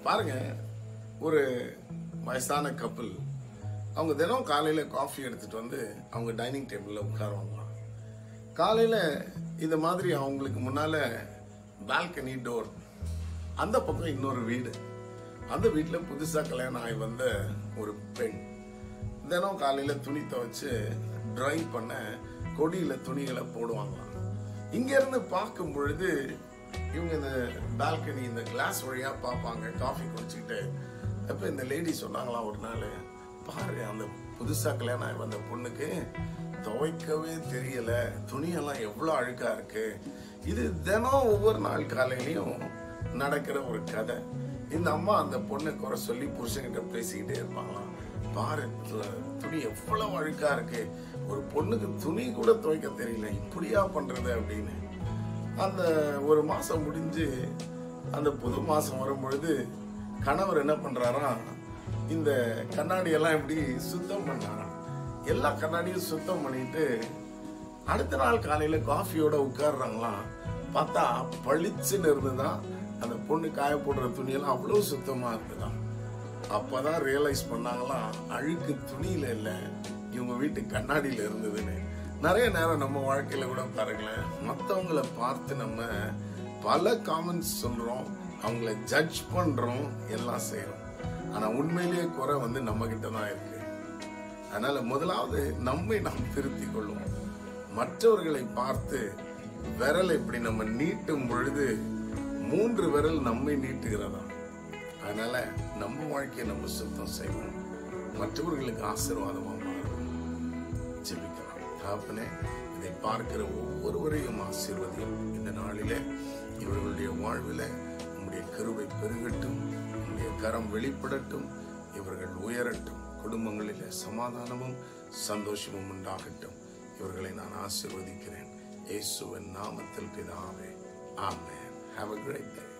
பாருங்க ஒரு வயசான கப்பல் அவங்க தினம் காலையில காஃபி எடுத்துட்டு வந்து அவங்க டைனிங் டேபிள்ல உட்காருவாங்களாம் காலையில இந்த மாதிரி அவங்களுக்கு முன்னால பால்கனி டோர் அந்த பக்கம் இன்னொரு வீடு அந்த வீட்டுல புதுசா கல்யாணம் ஆகி வந்த ஒரு பெண் தினம் காலையில துணி துவைச்சு ட்ரை பண்ண கொடியில துணிகளை போடுவாங்களாம் இங்க இருந்து பார்க்கும் பொழுது இவங்க இந்த பால்கனி இந்த கிளாஸ் வழியா பார்ப்பாங்க காஃபி குடிச்சுக்கிட்டு அப்ப இந்த லேடி சொன்னாங்களாம் ஒரு நாள் பாரு அந்த புதுசா கல்யாணம் ஆகி வந்த பொண்ணுக்கு துவைக்கவே தெரியல துணியெல்லாம் எவ்வளவு அழுக்கா இருக்கு இது தினம் ஒவ்வொரு நாள் காலையிலயும் நடக்கிற ஒரு கதை இந்த அம்மா அந்த பொண்ணை குறை சொல்லி புருஷன்கிட்ட பேசிக்கிட்டே இருப்பாங்களாம் பாரு து- துணி எவ்வளவு அழுக்கா இருக்கு ஒரு பொண்ணுக்கு துணி கூட துவைக்க தெரியல இப்படியா பண்றது அப்படின்னு அந்த ஒரு மாசம் முடிஞ்சு அந்த புது மாசம் வரும் பொழுது கணவர் என்ன பண்றாராம் இந்த கண்ணாடி எல்லாம் இப்படி சுத்தம் பண்ணாராம் எல்லா கண்ணாடியும் சுத்தம் பண்ணிட்டு அடுத்த நாள் காலையில காஃபியோட உட்கார்றாங்களாம் பார்த்தா பளிச்சுன்னு இருந்துதான் அந்த பொண்ணு காய போடுற துணியெல்லாம் அவ்வளவு சுத்தமா இருந்துதான் அப்பதான் ரியலைஸ் பண்ணாங்களாம் அழுக்கு துணியில இல்ல இவங்க வீட்டு கண்ணாடியில இருந்ததுன்னு நிறைய நேரம் நம்ம வாழ்க்கையில கூட பாருங்களேன் மத்தவங்கள பார்த்து நம்ம பல காமெண்ட்ஸ் சொல்றோம் அவங்கள ஜட்ஜ் பண்றோம் எல்லாம் செய்றோம் ஆனா உண்மையிலேயே குறை வந்து நம்ம கிட்ட தான் இருக்கு அதனால முதலாவது நம்மை நாம் திருத்திக் கொள்வோம் மற்றவர்களை பார்த்து விரல் இப்படி நம்ம நீட்டும் பொழுது மூன்று விரல் நம்மை நீட்டுகிறதா அதனால நம்ம வாழ்க்கையை நம்ம சுத்தம் செய்வோம் மற்றவர்களுக்கு ஆசீர்வாதமா மாறும் ஜெபிக்கலாம் தகப்பனே இதை பார்க்கிற ஒவ்வொருவரையும் ஆசீர்வதியும் இந்த நாளிலே இவர்களுடைய வாழ்வில உம்முடைய கருவை பெருகட்டும் உம்முடைய கரம் வெளிப்படட்டும் இவர்கள் உயரட்டும் குடும்பங்களிலே சமாதானமும் சந்தோஷமும் உண்டாகட்டும் இவர்களை நான் ஆசீர்வதிக்கிறேன் இயேசுவின் நாமத்தில் பிதாவே ஆமென் ஹேவ் a great day